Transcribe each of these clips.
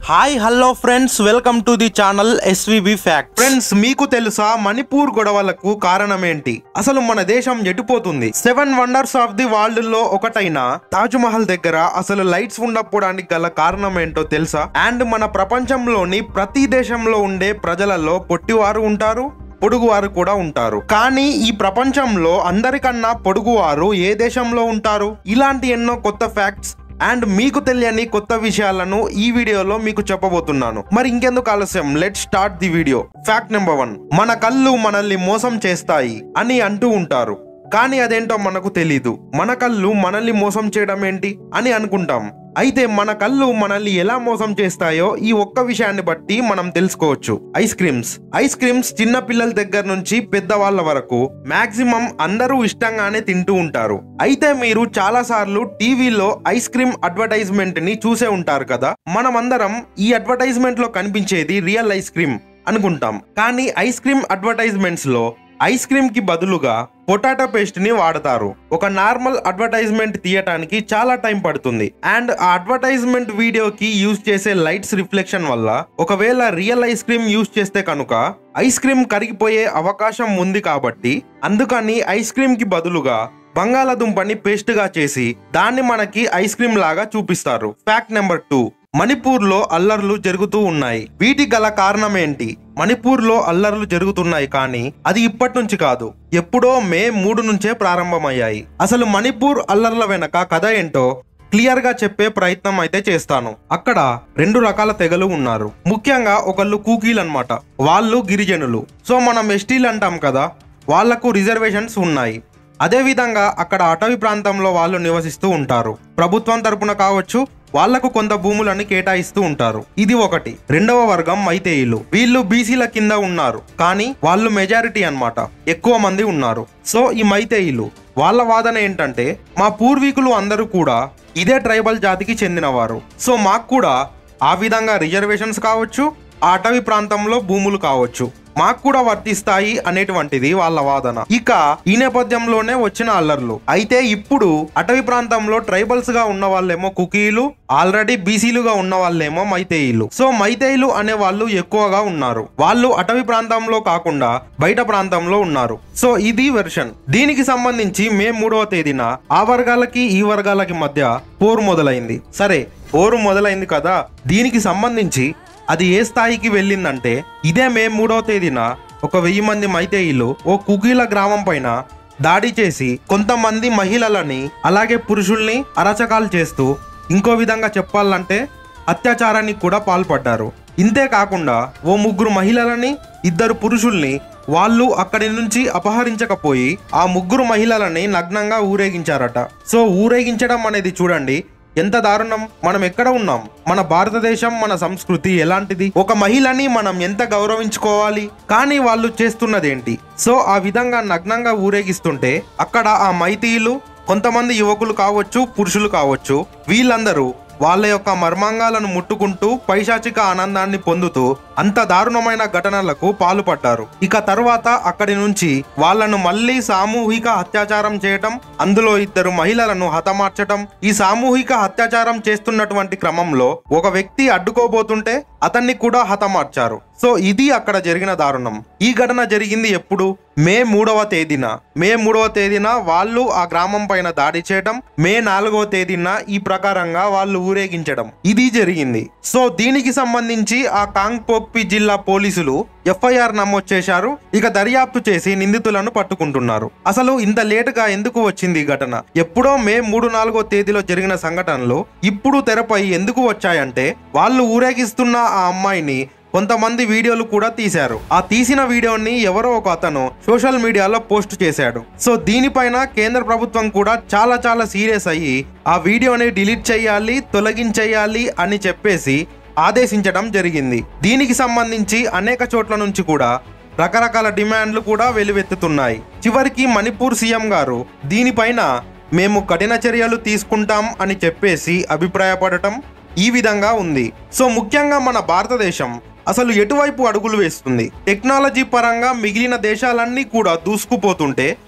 hi hello friends welcome to the channel SVB fact friends మీకు తెలుసా మణిపూర్ గొడవలకు కారణం ఏంటి అసలు మన దేశం ఎటుపోతుంది seven wonders of the world లో ఒకటైన తాజ్ మహల్ దగ్గర అసలు లైట్స్ ఉండకపోవడానికి గల కారణం ఏంటో తెలుసా అండ్ మన ప్రపంచంలోని ప్రతి దేశంలో ఉండే ప్రజలలో పొట్టివారు ఉంటారు పొడుగువారు కూడా ఉంటారు కానీ ఈ ప్రపంచంలో అందరికన్నా పొడుగువారు ఏ దేశంలో ఉంటారు ఇలాంటి ఎన్నో కొత్త ఫ్యాక్ట్స్ అండ్ మీకు తెలియని కొత్త విషయాలను ఈ వీడియోలో మీకు చెప్పబోతున్నాను మరి ఇంకెందుకు ఆలస్యం let start the video fact number one మన కళ్ళు మనల్ని మోసం చేస్తాయి అని అంటూ ఉంటారు కానీ అదేంటో మనకు తెలీదు మన కళ్ళు మనల్ని మోసం చేయడం ఏంటి అని అనుకుంటాం అయితే మన కళ్ళు మనల్ని ఎలా మోసం చేస్తాయో ఈ ఒక్క విషయాన్ని బట్టి మనం తెలుసుకోవచ్చు ఐస్ క్రీమ్స్ ఐస్ క్రీమ్స్ చిన్న పిల్లల దగ్గర నుంచి పెద్దవాళ్ళ వరకు మాక్సిమం అందరూ ఇష్టంగానే తింటూ ఉంటారు అయితే మీరు చాలా సార్లు టీవీలో ఐస్ క్రీమ్ అడ్వర్టైజ్మెంట్ ని చూసే ఉంటారు కదా మనమందరం ఈ అడ్వర్టైజ్మెంట్ లో కనిపించేది రియల్ ఐస్ క్రీమ్ అనుకుంటాం కానీ ఐస్ క్రీమ్ అడ్వర్టైజ్మెంట్స్ లో ఐస్ క్రీమ్ కి బదులుగా పొటాటో పేస్ట్ ని వాడతారు ఒక నార్మల్ అడ్వర్టైజ్మెంట్ తీయటానికి చాలా టైం పడుతుంది అండ్ ఆ అడ్వర్టైజ్మెంట్ వీడియోకి యూజ్ చేసే లైట్స్ రిఫ్లెక్షన్ వల్ల ఒకవేళ రియల్ ఐస్ క్రీమ్ యూజ్ చేస్తే కనుక ఐస్ క్రీమ్ కరిగిపోయే అవకాశం ఉంది కాబట్టి అందుకని ఐస్ క్రీమ్ కి బదులుగా బంగాళాదుంపని పేస్ట్ గా చేసి దాన్ని మనకి ఐస్ క్రీమ్ లాగా చూపిస్తారు ఫ్యాక్ట్ నెంబర్ టూ మణిపూర్ లో అల్లర్లు జరుగుతూ ఉన్నాయి వీటి గల కారణం ఏంటి మణిపూర్ లో అల్లర్లు జరుగుతున్నాయి కానీ అది ఇప్పటి నుంచి కాదు ఎప్పుడో మే మూడు నుంచే ప్రారంభమయ్యాయి అసలు మణిపూర్ అల్లర్ల వెనక కథ ఏంటో క్లియర్ గా చెప్పే ప్రయత్నం అయితే చేస్తాను అక్కడ రెండు రకాల తెగలు ఉన్నారు ముఖ్యంగా ఒకళ్ళు కూకీలు అన్నమాట వాళ్ళు గిరిజనులు సో మనం ఎస్టీలు అంటాం కదా వాళ్లకు రిజర్వేషన్స్ ఉన్నాయి అదే విధంగా అక్కడ అటవీ ప్రాంతంలో వాళ్ళు నివసిస్తూ ఉంటారు ప్రభుత్వం తరపున కావచ్చు వాళ్లకు కొంత భూములను కేటాయిస్తూ ఉంటారు ఇది ఒకటి రెండవ వర్గం మైతేయులు వీళ్ళు బీసీల కింద ఉన్నారు కానీ వాళ్ళు మెజారిటీ అన్నమాట ఎక్కువ మంది ఉన్నారు సో ఈ మైతేయులు వాళ్ళ వాదన ఏంటంటే మా పూర్వీకులు అందరూ కూడా ఇదే ట్రైబల్ జాతికి చెందినవారు సో మాకు కూడా ఆ విధంగా రిజర్వేషన్స్ కావచ్చు ఆ అటవీ ప్రాంతంలో భూములు కావచ్చు మాకు కూడా వర్తిస్తాయి అనేటువంటిది వాళ్ళ వాదన ఇక ఈ నేపథ్యంలోనే వచ్చిన అల్లర్లు అయితే ఇప్పుడు అటవీ ప్రాంతంలో ట్రైబల్స్ గా ఉన్న వాళ్ళేమో కుకీలు ఆల్రెడీ బీసీలుగా ఉన్న వాళ్ళేమో మైతేయులు సో మైతేయులు అనే వాళ్ళు ఎక్కువగా ఉన్నారు వాళ్ళు అటవీ ప్రాంతంలో కాకుండా బయట ప్రాంతంలో ఉన్నారు సో ఇది వెర్షన్ దీనికి సంబంధించి మే మూడవ తేదీన ఆ వర్గాలకి ఈ వర్గాలకి మధ్య పోరు మొదలైంది సరే పోరు మొదలైంది కదా దీనికి సంబంధించి అది ఏ స్థాయికి వెళ్ళిందంటే ఇదే మే మూడవ తేదీన ఒక వెయ్యి మంది మైతేయులు ఓ కుకీల గ్రామం పైన దాడి చేసి కొంతమంది మహిళలని అలాగే పురుషుల్ని అరచకాలు చేస్తూ ఇంకో విధంగా చెప్పాలంటే అత్యాచారానికి కూడా పాల్పడ్డారు ఇంతే కాకుండా ఓ ముగ్గురు మహిళలని ఇద్దరు పురుషుల్ని వాళ్ళు అక్కడి నుంచి అపహరించకపోయి ఆ ముగ్గురు మహిళలని నగ్నంగా ఊరేగించారట సో ఊరేగించడం అనేది చూడండి ఎంత దారుణం మనం ఎక్కడ ఉన్నాం మన భారతదేశం మన సంస్కృతి ఎలాంటిది ఒక మహిళని మనం ఎంత గౌరవించుకోవాలి కానీ వాళ్ళు చేస్తున్నదేంటి సో ఆ విధంగా నగ్నంగా ఊరేగిస్తుంటే అక్కడ ఆ మైతీయులు కొంతమంది యువకులు కావచ్చు పురుషులు కావచ్చు వీళ్ళందరూ వాళ్ళ యొక్క మర్మాంగాలను ముట్టుకుంటూ పైశాచిక ఆనందాన్ని పొందుతూ అంత దారుణమైన ఘటనలకు పాల్పడ్డారు ఇక తర్వాత అక్కడి నుంచి వాళ్ళను మళ్ళీ సామూహిక అత్యాచారం చేయటం అందులో ఇద్దరు మహిళలను హతమార్చటం ఈ సామూహిక అత్యాచారం చేస్తున్నటువంటి క్రమంలో ఒక వ్యక్తి అడ్డుకోబోతుంటే అతన్ని కూడా హతమార్చారు సో ఇది అక్కడ జరిగిన దారుణం ఈ ఘటన జరిగింది ఎప్పుడు మే మూడవ తేదీన మే మూడవ తేదీన వాళ్ళు ఆ గ్రామం పైన దాడి చేయడం మే నాలుగవ తేదీన ఈ ప్రకారంగా వాళ్ళు ఊరేగించడం ఇది జరిగింది సో దీనికి సంబంధించి ఆ కాంగ్పోక్పి జిల్లా పోలీసులు ఎఫ్ఐఆర్ నమోదు చేశారు ఇక దర్యాప్తు చేసి నిందితులను పట్టుకుంటున్నారు అసలు ఇంత లేటుగా ఎందుకు వచ్చింది ఈ ఘటన ఎప్పుడో మే మూడు నాలుగో తేదీలో జరిగిన సంఘటనలు ఇప్పుడు తెరపై ఎందుకు వచ్చాయంటే వాళ్ళు ఊరేగిస్తున్న ఆ అమ్మాయిని కొంతమంది వీడియోలు కూడా తీశారు ఆ తీసిన వీడియోని ఎవరో ఒక అతను సోషల్ మీడియాలో పోస్ట్ చేశాడు సో దీనిపైన కేంద్ర ప్రభుత్వం కూడా చాలా చాలా సీరియస్ అయ్యి ఆ వీడియోని డిలీట్ చేయాలి తొలగించేయాలి అని చెప్పేసి ఆదేశించడం జరిగింది దీనికి సంబంధించి అనేక చోట్ల నుంచి కూడా రకరకాల డిమాండ్లు కూడా వెలువెత్తుతున్నాయి చివరికి మణిపూర్ సీఎం గారు దీనిపైన మేము కఠిన చర్యలు తీసుకుంటాం అని చెప్పేసి అభిప్రాయపడటం ఈ విధంగా ఉంది సో ముఖ్యంగా మన భారతదేశం అసలు ఎటువైపు అడుగులు వేస్తుంది టెక్నాలజీ పరంగా మిగిలిన దేశాలన్నీ కూడా దూసుకుపోతుంటే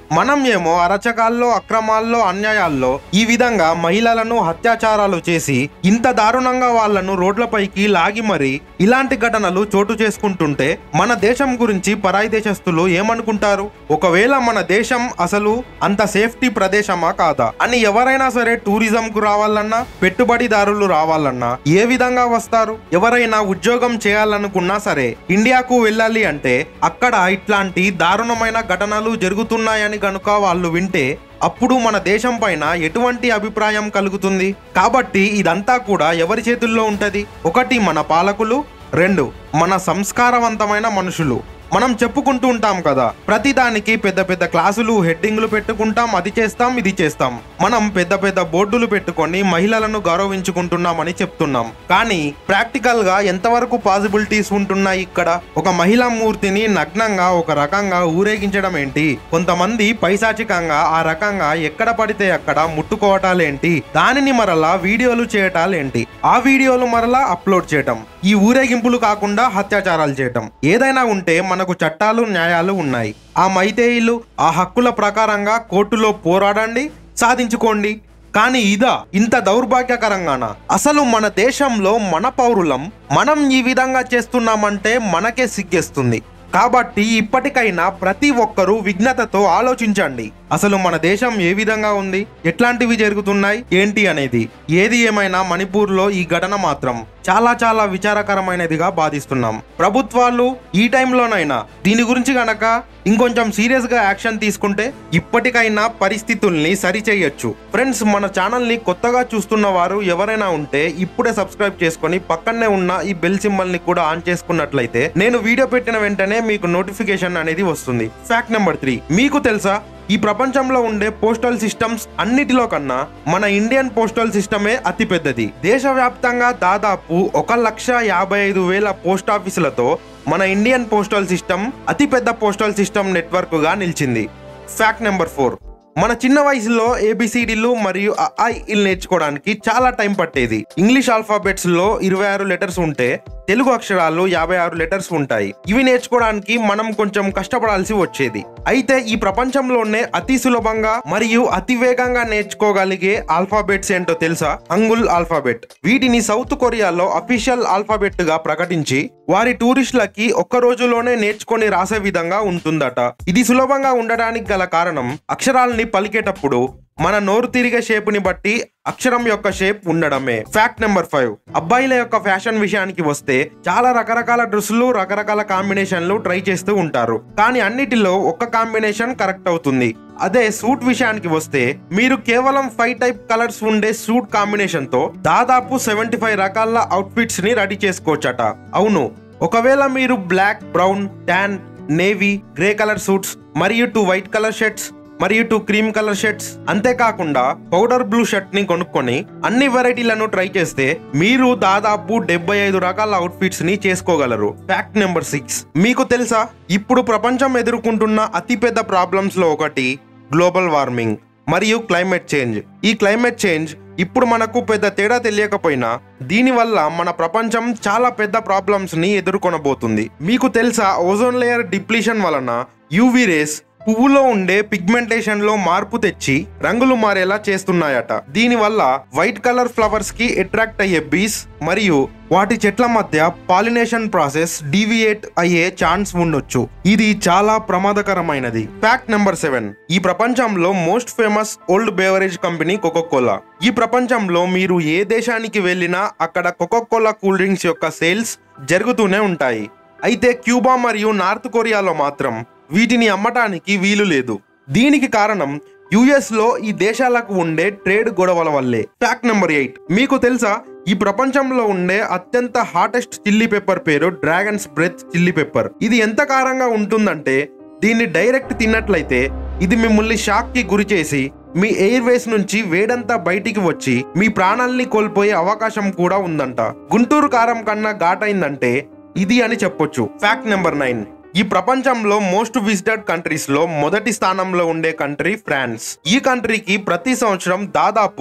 మనం ఏమో అరచకాల్లో అక్రమాల్లో అన్యాయాల్లో ఈ విధంగా మహిళలను అత్యాచారాలు చేసి ఇంత దారుణంగా వాళ్లను రోడ్లపైకి లాగి మరి ఇలాంటి ఘటనలు చోటు చేసుకుంటుంటే మన దేశం గురించి పరాయి దేశస్తులు ఏమనుకుంటారు ఒకవేళ మన దేశం అసలు అంత సేఫ్టీ ప్రదేశమా కాదా అని ఎవరైనా సరే టూరిజం కు రావాలన్నా పెట్టుబడిదారులు రావాలన్నా ఏ విధంగా వస్తారు ఎవరైనా ఉద్యోగం చేయాలనుకున్నా సరే ఇండియాకు వెళ్ళాలి అంటే అక్కడ ఇట్లాంటి దారుణమైన ఘటనలు జరుగుతున్నాయని గనుక వాళ్ళు వింటే అప్పుడు మన దేశం పైన ఎటువంటి అభిప్రాయం కలుగుతుంది కాబట్టి ఇదంతా కూడా ఎవరి చేతుల్లో ఉంటది ఒకటి మన పాలకులు రెండు మన సంస్కారవంతమైన మనుషులు మనం చెప్పుకుంటూ ఉంటాం కదా ప్రతిదానికి పెద్ద పెద్ద క్లాసులు హెడ్డింగ్లు పెట్టుకుంటాం అది చేస్తాం ఇది చేస్తాం మనం పెద్ద పెద్ద బోర్డులు పెట్టుకొని మహిళలను గౌరవించుకుంటున్నామని చెప్తున్నాం కానీ ప్రాక్టికల్ గా ఎంతవరకు పాసిబిలిటీస్ ఉంటున్నాయి ఇక్కడ ఒక మహిళా మూర్తిని నగ్నంగా ఒక రకంగా ఊరేగించడం ఏంటి కొంతమంది పైశాచికంగా ఆ రకంగా ఎక్కడ పడితే అక్కడ ముట్టుకోవటాలేంటి దానిని మరలా వీడియోలు చేయటాలేంటి ఆ వీడియోలు మరలా అప్లోడ్ చేయటం ఈ ఊరేగింపులు కాకుండా అత్యాచారాలు చేయటం ఏదైనా ఉంటే మనకు చట్టాలు న్యాయాలు ఉన్నాయి ఆ మైతేయులు ఆ హక్కుల ప్రకారంగా కోర్టులో పోరాడండి సాధించుకోండి కానీ ఇదా ఇంత దౌర్భాగ్యకరంగానా అసలు మన దేశంలో మన పౌరులం మనం ఈ విధంగా చేస్తున్నామంటే మనకే సిగ్గేస్తుంది కాబట్టి ఇప్పటికైనా ప్రతి ఒక్కరూ విఘ్నతతో ఆలోచించండి అసలు మన దేశం ఏ విధంగా ఉంది ఎట్లాంటివి జరుగుతున్నాయి ఏంటి అనేది ఏది ఏమైనా మణిపూర్లో ఈ ఘటన మాత్రం చాలా చాలా విచారకరమైనదిగా బాధిస్తున్నాం ప్రభుత్వాలు ఈ టైంలోనైనా దీని గురించి గనక ఇంకొంచెం సీరియస్ గా యాక్షన్ తీసుకుంటే ఇప్పటికైనా పరిస్థితుల్ని సరిచేయొచ్చు ఫ్రెండ్స్ మన ఛానల్ ని కొత్తగా చూస్తున్న వారు ఎవరైనా ఉంటే ఇప్పుడే సబ్స్క్రైబ్ చేసుకొని పక్కనే ఉన్న ఈ బెల్ సింబల్ ని కూడా ఆన్ చేసుకున్నట్లయితే నేను వీడియో పెట్టిన వెంటనే మీకు నోటిఫికేషన్ అనేది వస్తుంది ఫ్యాక్ట్ నెంబర్ త్రీ మీకు తెలుసా ఈ ప్రపంచంలో ఉండే పోస్టల్ సిస్టమ్స్ అన్నిటిలో కన్నా మన ఇండియన్ పోస్టల్ సిస్టమే అతి పెద్దది దేశవ్యాప్తంగా దాదాపు ఒక లక్ష యాభై ఐదు వేల పోస్ట్ ఆఫీసులతో మన ఇండియన్ పోస్టల్ సిస్టమ్ అతి పెద్ద పోస్టల్ సిస్టమ్ నెట్వర్క్ గా నిలిచింది ఫ్యాక్ట్ నెంబర్ ఫోర్ మన చిన్న వయసులో ఏబిసిడీలు మరియు ఐలు నేర్చుకోవడానికి చాలా టైం పట్టేది ఇంగ్లీష్ ఆల్ఫాబెట్స్ లో ఇరవై ఆరు లెటర్స్ ఉంటే తెలుగు అక్షరాలు యాభై ఆరు లెటర్స్ ఉంటాయి ఇవి నేర్చుకోవడానికి మనం కొంచెం కష్టపడాల్సి వచ్చేది అయితే ఈ ప్రపంచంలోనే అతి సులభంగా మరియు అతి వేగంగా నేర్చుకోగలిగే ఆల్ఫాబెట్స్ ఏంటో తెలుసా అంగుల్ ఆల్ఫాబెట్ వీటిని సౌత్ కొరియాలో అఫీషియల్ ఆల్ఫాబెట్ గా ప్రకటించి వారి టూరిస్టులకి ఒక్క రోజులోనే నేర్చుకొని రాసే విధంగా ఉంటుందట ఇది సులభంగా ఉండడానికి గల కారణం అక్షరాలని పలికేటప్పుడు మన నోరు తిరిగే షేప్ ని బట్టి అక్షరం యొక్క షేప్ ఉండడమే ఫ్యాక్ట్ నెంబర్ ఫైవ్ అబ్బాయిల యొక్క ఫ్యాషన్ విషయానికి వస్తే చాలా రకరకాల డ్రెస్సులు రకరకాల కాంబినేషన్లు ట్రై చేస్తూ ఉంటారు కానీ అన్నిటిలో ఒక్క కాంబినేషన్ కరెక్ట్ అవుతుంది అదే సూట్ విషయానికి వస్తే మీరు కేవలం ఫైవ్ టైప్ కలర్స్ ఉండే సూట్ కాంబినేషన్ తో దాదాపు సెవెంటీ ఫైవ్ రకాల అవుట్ఫిట్స్ ని రెడీ చేసుకోవచ్చట అవును ఒకవేళ మీరు black brown tan navy grey colour suits మరియు టూ వైట్ కలర్ షర్ట్స్ మరియు టూ క్రీమ్ కలర్ షర్ట్స్ అంతేకాకుండా పౌడర్ బ్లూ షర్ట్ ని కొనుక్కొని అన్ని వెరైటీలను ట్రై చేస్తే మీరు దాదాపు డెబ్బై ఐదు రకాల అవుట్ఫిట్స్ ని చేసుకోగలరు ఫ్యాక్ట్ నెంబర్ సిక్స్ మీకు తెలుసా ఇప్పుడు ప్రపంచం ఎదుర్కొంటున్న అతిపెద్ద ప్రాబ్లమ్స్ లో ఒకటి గ్లోబల్ వార్మింగ్ మరియు క్లైమేట్ చేంజ్ ఈ క్లైమేట్ చేంజ్ ఇప్పుడు మనకు పెద్ద తేడా తెలియకపోయినా దీనివల్ల మన ప్రపంచం చాలా పెద్ద ప్రాబ్లమ్స్ ని ఎదుర్కొనబోతుంది మీకు తెలుసా ఓజోన్ లేయర్ డిప్లీషన్ వలన యూవీ రేస్ పువ్వులో ఉండే పిగ్మెంటేషన్ లో మార్పు తెచ్చి రంగులు మారేలా చేస్తున్నాయట దీనివల్ల వైట్ కలర్ ఫ్లవర్స్ కి అట్రాక్ట్ అయ్యే బీస్ మరియు వాటి చెట్ల మధ్య పాలినేషన్ ప్రాసెస్ డీవియేట్ అయ్యే ఛాన్స్ ఉండొచ్చు ఇది చాలా ప్రమాదకరమైనది ఫ్యాక్ట్ నెంబర్ సెవెన్ ఈ ప్రపంచంలో most famous old beverage company Coca Cola ఈ ప్రపంచంలో మీరు ఏ దేశానికి వెళ్ళినా అక్కడ కోకోకోలా కూల్ డ్రింక్స్ యొక్క సేల్స్ జరుగుతూనే ఉంటాయి అయితే క్యూబా మరియు నార్త్ కొరియాలో మాత్రం వీటిని అమ్మటానికి వీలు లేదు దీనికి కారణం యుఎస్ లో ఈ దేశాలకు ఉండే ట్రేడ్ గొడవల వల్లే ఫ్యాక్ట్ నెంబర్ ఎయిట్ మీకు తెలుసా ఈ ప్రపంచంలో ఉండే అత్యంత హాటెస్ట్ చిల్లీ పెప్పర్ పేరు డ్రాగన్స్ బ్రెత్ చిల్లీ పెప్పర్ ఇది ఎంత కారంగా ఉంటుందంటే దీన్ని డైరెక్ట్ తిన్నట్లయితే ఇది మిమ్మల్ని షాక్ కి గురి చేసి మీ ఎయిర్ వేస్ నుంచి వేడంతా బయటికి వచ్చి మీ ప్రాణాల్ని కోల్పోయే అవకాశం కూడా ఉందంట గుంటూరు కారం కన్నా ఘాటైందంటే ఇది అని చెప్పొచ్చు ఫ్యాక్ట్ నెంబర్ నైన్ ఈ ప్రపంచంలో మోస్ట్ విజిటెడ్ కంట్రీస్ లో మొదటి స్థానంలో ఉండే కంట్రీ ఫ్రాన్స్ ఈ కంట్రీకి ప్రతి సంవత్సరం దాదాపు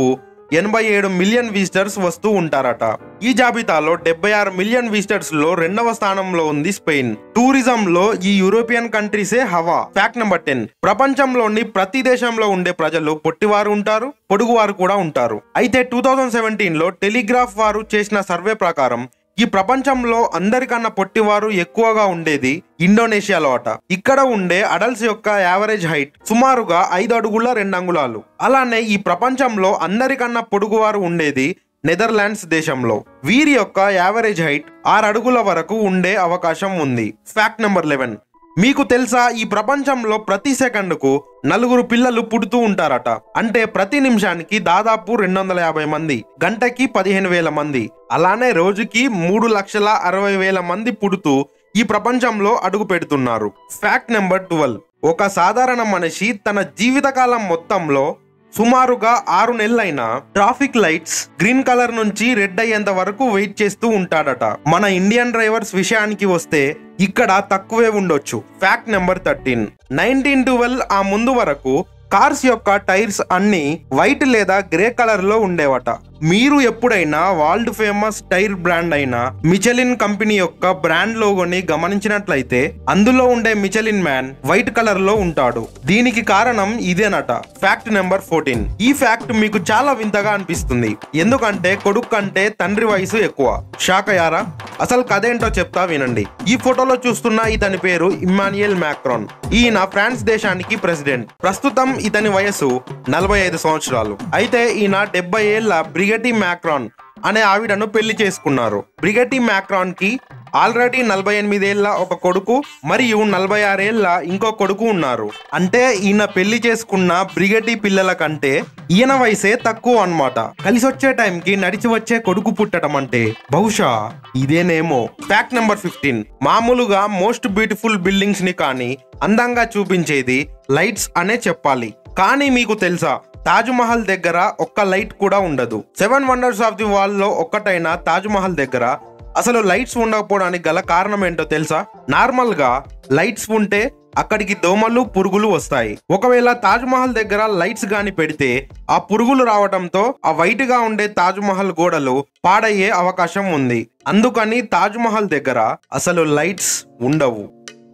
ఎనభై ఏడు మిలియన్ విజిటర్స్ వస్తూ ఉంటారట ఈ జాబితాలో డెబ్బై ఆరు మిలియన్ విజిటర్స్ లో రెండవ స్థానంలో ఉంది స్పెయిన్ టూరిజం లో ఈ యూరోపియన్ కంట్రీసే హవా ఫ్యాక్ట్ నెంబర్ టెన్ ప్రపంచంలోని ప్రతి దేశంలో ఉండే ప్రజలు పొట్టివారు ఉంటారు పొడుగువారు కూడా ఉంటారు అయితే టూ థౌజండ్ సెవెంటీన్ లో టెలిగ్రాఫ్ వారు చేసిన సర్వే ప్రకారం ఈ ప్రపంచంలో అందరికన్నా పొట్టివారు ఎక్కువగా ఉండేది ఇండోనేషియాలో అట ఇక్కడ ఉండే అడల్ట్స్ యొక్క యావరేజ్ హైట్ సుమారుగా ఐదు అడుగుల రెండు అంగుళాలు అలానే ఈ ప్రపంచంలో అందరికన్నా పొడుగువారు ఉండేది నెదర్లాండ్స్ దేశంలో వీరి యొక్క యావరేజ్ హైట్ ఆరు అడుగుల వరకు ఉండే అవకాశం ఉంది ఫ్యాక్ట్ నెంబర్ లెవెన్ మీకు తెలుసా ఈ ప్రపంచంలో ప్రతి సెకండ్కు నలుగురు పిల్లలు పుడుతూ ఉంటారట అంటే ప్రతి నిమిషానికి దాదాపు రెండు వందల యాభై మంది గంటకి పదిహేను వేల మంది అలానే రోజుకి మూడు లక్షల అరవై వేల మంది పుడుతూ ఈ ప్రపంచంలో అడుగు పెడుతున్నారు ఫ్యాక్ట్ నెంబర్ ట్వెల్వ్ ఒక సాధారణ మనిషి తన జీవితకాలం మొత్తంలో సుమారుగా ఆరు నెలలైనా ట్రాఫిక్ లైట్స్ గ్రీన్ కలర్ నుంచి రెడ్ అయ్యేంత వరకు వెయిట్ చేస్తూ ఉంటాడట మన ఇండియన్ డ్రైవర్స్ విషయానికి వస్తే ఇక్కడ తక్కువే ఉండొచ్చు fact number thirteen nineteen twelve ఆ ముందు వరకు కార్స్ యొక్క టైర్స్ అన్ని వైట్ లేదా గ్రే కలర్ లో ఉండేవట మీరు ఎప్పుడైనా వరల్డ్ ఫేమస్ టైర్ బ్రాండ్ అయిన మిచెలిన్ కంపెనీ యొక్క బ్రాండ్ లోగోని గమనించినట్లయితే అందులో ఉండే మిచెలిన్ మ్యాన్ వైట్ కలర్ లో ఉంటాడు దీనికి కారణం ఇదేనట ఫ్యాక్ట్ నెంబర్ ఫోర్టీన్ ఈ ఫ్యాక్ట్ మీకు చాలా వింతగా అనిపిస్తుంది ఎందుకంటే కొడుకు కంటే తండ్రి వయసు ఎక్కువ షాక్ అయ్యారా అసలు కథ ఏంటో చెప్తా వినండి ఈ ఫోటోలో చూస్తున్న ఇతని పేరు ఇమ్మాన్యుయల్ మ్యాక్రాన్ ఈయన ఫ్రాన్స్ దేశానికి ప్రెసిడెంట్ ప్రస్తుతం ఇతని వయసు నలభై ఐదు సంవత్సరాలు అయితే ఈయన డెబ్బై ఏళ్ల బ్రిగటి మ్యాక్రాన్ అనే ఆవిడను పెళ్లి చేసుకున్నారు బ్రిగటి మ్యాక్రాన్ కి ఆల్రెడీ నలభై ఎనిమిదేళ్ల ఒక కొడుకు మరియు నలభై ఆరేళ్ల ఇంకో కొడుకు ఉన్నారు అంటే ఈయన పెళ్లి చేసుకున్న బ్రిగటి పిల్లల కంటే ఈయన వయసే తక్కువ అన్నమాట కలిసి వచ్చే టైంకి నడిచి వచ్చే కొడుకు పుట్టడం అంటే బహుశా ఇదేనేమో ఫ్యాక్ట్ నెంబర్ ఫిఫ్టీన్ మామూలుగా మోస్ట్ బ్యూటిఫుల్ బిల్డింగ్స్ ని కానీ అందంగా చూపించేది లైట్స్ అనే చెప్పాలి కానీ మీకు తెలుసా తాజ్ మహల్ దగ్గర ఒక్క లైట్ కూడా ఉండదు seven wonders of the world లో ఒక్కటైన తాజ్ మహల్ దగ్గర అసలు లైట్స్ ఉండకపోవడానికి గల కారణం ఏంటో తెలుసా నార్మల్ గా లైట్స్ ఉంటే అక్కడికి దోమలు పురుగులు వస్తాయి ఒకవేళ తాజ్ మహల్ దగ్గర లైట్స్ గాని పెడితే ఆ పురుగులు రావడంతో ఆ వైట్ గా ఉండే తాజ్ మహల్ గోడలు పాడయ్యే అవకాశం ఉంది అందుకని తాజ్ మహల్ దగ్గర అసలు లైట్స్ ఉండవు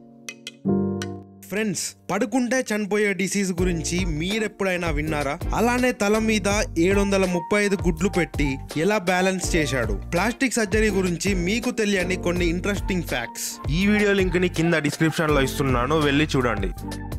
ఫ్రెండ్స్ పడుకుంటే చనిపోయే డిసీజ్ గురించి మీరెప్పుడైనా విన్నారా అలానే తల మీద ఏడు వందల ముప్పై ఐదు గుడ్లు పెట్టి ఎలా బ్యాలెన్స్ చేశాడు ప్లాస్టిక్ సర్జరీ గురించి మీకు తెలియని కొన్ని ఇంట్రెస్టింగ్ ఫ్యాక్ట్స్ ఈ వీడియో లింక్ ని కింద డిస్క్రిప్షన్ లో ఇస్తున్నాను వెళ్ళి చూడండి